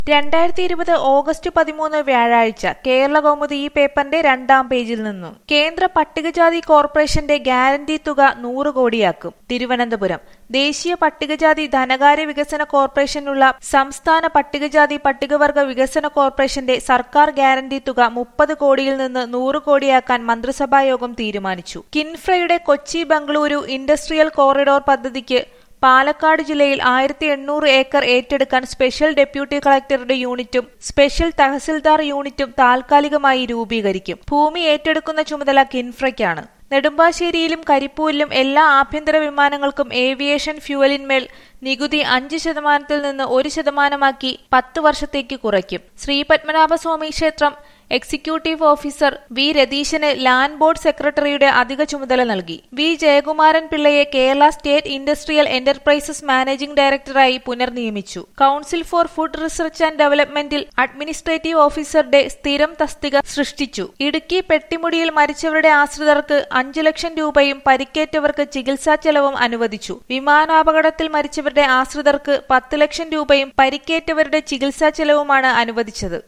രണ്ടായിരത്തി ഇരുപത് ഓഗസ്റ്റ് പതിമൂന്ന് വ്യാഴാഴ്ച കേരള കൗമുദി ഈ പേപ്പറിന്റെ രണ്ടാം പേജിൽ നിന്നും കേന്ദ്ര പട്ടികജാതി കോർപ്പറേഷന്റെ ഗ്യാരണ്ടി തുക നൂറ് കോടിയാക്കും തിരുവനന്തപുരം ദേശീയ പട്ടികജാതി ധനകാര്യ വികസന കോർപ്പറേഷനുള്ള സംസ്ഥാന പട്ടികജാതി പട്ടികവർഗ വികസന കോർപ്പറേഷന്റെ സർക്കാർ ഗ്യാരണ്ടി തുക മുപ്പത് കോടിയിൽ നിന്ന് നൂറ് കോടിയാക്കാൻ മന്ത്രിസഭാ യോഗം തീരുമാനിച്ചു കിൻഫ്രയുടെ കൊച്ചി ബംഗളൂരു ഇൻഡസ്ട്രിയൽ കോറിഡോർ പദ്ധതിക്ക് പാലക്കാട് ജില്ലയിൽ ആയിരത്തി എണ്ണൂറ് ഏക്കർ ഏറ്റെടുക്കാൻ സ്പെഷ്യൽ ഡെപ്യൂട്ടി കളക്ടറുടെ യൂണിറ്റും സ്പെഷ്യൽ തഹസിൽദാർ യൂണിറ്റും താൽക്കാലികമായി രൂപീകരിക്കും ഭൂമി ഏറ്റെടുക്കുന്ന ചുമതല കിൻഫ്രയ്ക്കാണ് നെടുമ്പാശ്ശേരിയിലും കരിപ്പൂരിലും എല്ലാ ആഭ്യന്തര വിമാനങ്ങൾക്കും ഏവിയേഷൻ ഫ്യൂവലിന്മേൽ നികുതി അഞ്ച് ശതമാനത്തിൽ നിന്ന് ഒരു ശതമാനമാക്കി പത്ത് വർഷത്തേക്ക് കുറയ്ക്കും ശ്രീപത്മനാഭസ്വാമി ക്ഷേത്രം എക്സിക്യൂട്ടീവ് ഓഫീസർ വി രതീശന് ലാൻഡ് ബോർഡ് സെക്രട്ടറിയുടെ അധിക ചുമതല നൽകി വി ജയകുമാരൻ പിള്ളയെ Kerala state industrial enterprises managing ഡയറക്ടറായി പുനർനിയമിച്ചു council for food research and ഡെവലപ്മെന്റിൽ അഡ്മിനിസ്ട്രേറ്റീവ് ഓഫീസറുടെ സ്ഥിരം തസ്തിക സൃഷ്ടിച്ചു ഇടുക്കി പെട്ടിമുടിയിൽ മരിച്ചവരുടെ ആശ്രിതർക്ക് അഞ്ചു ലക്ഷം രൂപയും പരിക്കേറ്റവർക്ക് ചികിത്സാ ചെലവും അനുവദിച്ചു വിമാനാപകടത്തിൽ മരിച്ചവരുടെ ആശ്രിതർക്ക് പത്ത് ലക്ഷം രൂപയും പരിക്കേറ്റവരുടെ ചികിത്സാ ചെലവുമാണ് അനുവദിച്ചത്